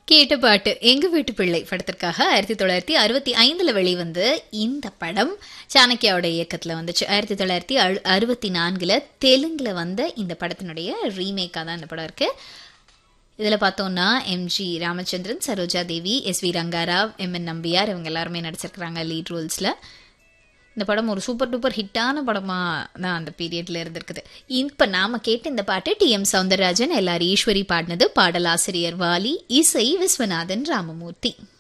கேட்ட பாட்டு எங்க வீட்டு பிள்ளை படத்திற்காக ஆயிரத்தி தொள்ளாயிரத்தி அறுபத்தி ஐந்துல வெளிவந்து இந்த படம் சாணக்கியாவோட இயக்கத்துல வந்துச்சு ஆயிரத்தி தொள்ளாயிரத்தி அறு- அறுபத்தி நான்குல தெலுங்குல வந்த இந்த படத்தினுடைய ரீமேக்காக தான் இந்த படம் இருக்கு இதுல பார்த்தோம்னா MG Ramachandran Saroja Devi S V Rangarao M N Nambiar இவங்க எல்லாருமே நடிச்சிருக்கிறாங்க லீட் ரோல்ஸ்ல இந்த படம் ஒரு சூப்பர் டூப்பர் ஹிட்டான படமா தான் அந்த பீரியட்ல இருந்திருக்குது இப்ப நாம கேட்ட இந்த பாட்டு டி எம் சவுந்தரராஜன் எல்லார் ஈஸ்வரி பாடினது பாடலாசிரியர் வாலி இசை விஸ்வநாதன் ராமமூர்த்தி